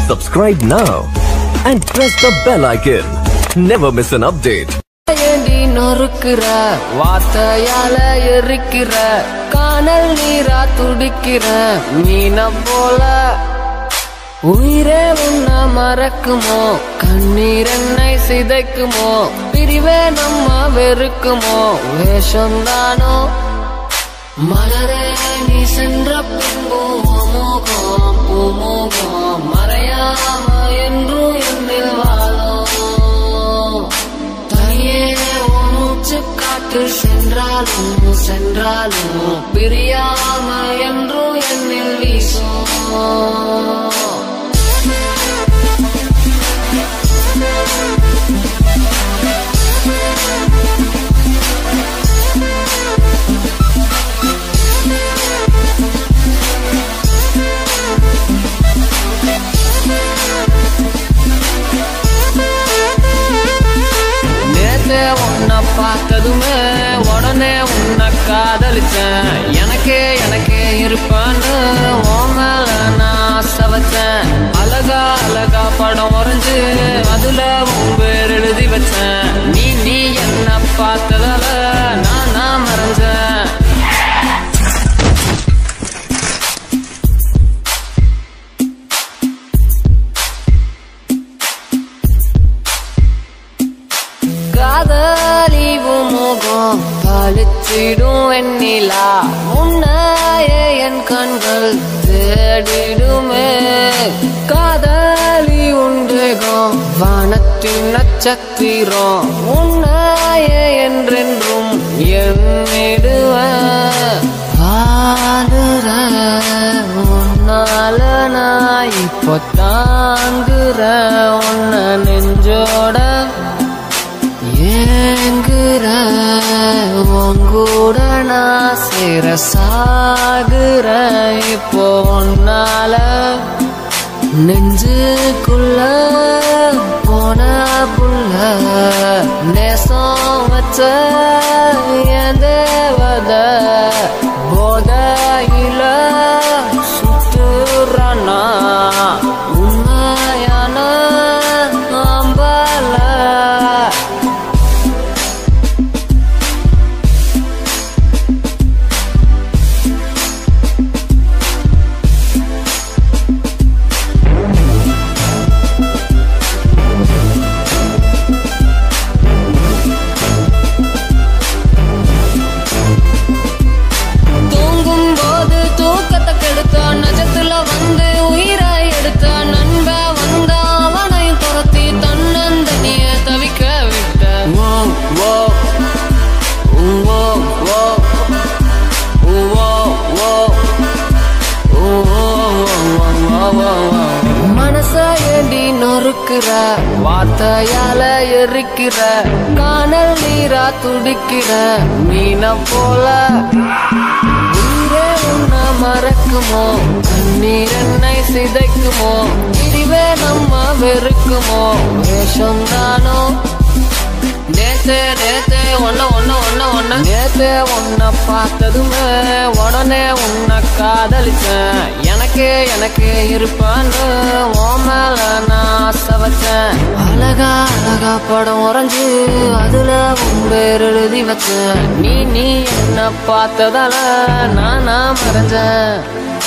Subscribe now and press the bell icon. Never miss an update. ஏண்டி நொறுக்குற வார்த்தையால எரிக்கிற காணல் நீரா துடிக்கிற மீன போல உயிரே உன்ன மறக்குமோ கண்ணீர் என்னை சிதைக்குமோ பிரிவே நம்ம வெறுக்குமோ வேஷம்தானோ மலரே நீ சென்ற பின்பும் மோகம் பூமோகம் மறையாம என்றும் என்னில் வாழும் தனியே உன் மூச்சு காற்று சென்றாலும் சென்றாலும் பிரியாம என்றும் என்னில் வீசும் நேத்தே உன்னை பார்த்ததுமே உடனே உன்னை காதலிச்சேன் எனக்கே எனக்கே இருப்பான்னு உன் மேல நான் ஆசை வச்சேன் அழகா அழகா படம் வரைஞ்சு அதுல உன் பேர் எழுதி வச்சேன் நீ நீ என்ன பார்த்ததால நான் நான் மறைஞ்சேன் காதலிவு முகம் பழிச்சிடும் வெண்ணிலா உன்னையே என் கண்கள் தேடிடுமே காதலி உண்டேகம் வானத்தின் நட்சத்திரம் உன்னையே என்றென்றும் எண்ணிடுவேன் வாழுற உன்னால நான் இப்போ தாங்குற உன்ன நெஞ்சோட ஏங்குற உங்கூட நான் சேர சாகுற இப்போ உன்னால நெஞ்சுக்குள்ள போன புள்ள நேசம் வச்ச என் தேவத போதையில சுத்துறானா உண்மையான அம்பல தூங்கும் போது தூக்கத்தை கெடுத்த நஜத்துல வந்து உயிரை எடுத்த நண்ப வந்த அவனையும் துரத்தி தன்னந்தனிய தவிக்க விட்ட ஓ ஓ ஓ ஓ மனச ஏண்டி நொறுக்குற வார்த்தையால எரிக்கிற காணல் நீரா துடிக்கிற மீன போல உயிரே உன்னை மறக்குமோ கண்ணீர் என்னை சிதைக்குமோ பிரிவே நம்ம வெறுக்குமோ வேஷம் தானோ நேத்தே நேத்தே ஒன்ன ஒன்ன ஒன்ன ஒன்ன நேத்தே உன்னை பார்த்ததுமே உடனே உன்னை காதலிச்சேன் எனக்கே எனக்கே இருப்பான்னு உன் மேல நான் ஆசை வச்சேன் அழகா அழகா படம் உறைஞ்சு அதுல உன் பேர் எழுதி வச்சேன் நீ நீ என்ன பார்த்ததால நான் நான் மறைஞ்சேன்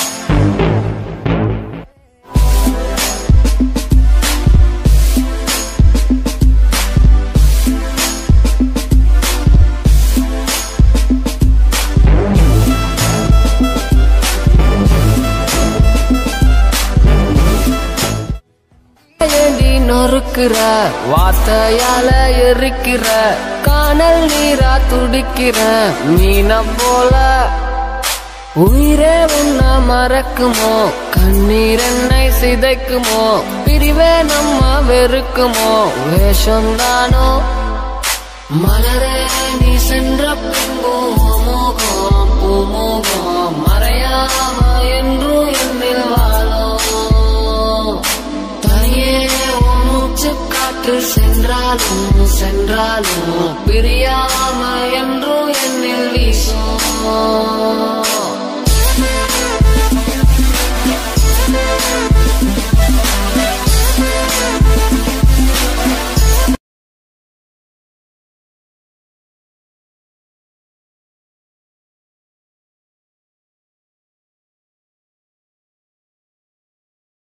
ஏண்டி நொறுக்குற வார்த்தையால எரிக்கிற காணல் நீரா துடிக்கிற மீன போல உயிரே உன்ன மறக்குமோ கண்ணீர் என்னை சிதைக்குமோ பிரிவே நம்ம வெறுக்குமோ வேஷம்தானோ மலரே நீ சென்ற பின்பும் மோகம் பூமோகம் மறையாம என்றும் என்னில் வாழும் தனியே உன் மூச்சு காற்று சென்றாலும் சென்றாலும் பிரியாம என்றும் என்னில் வீசும்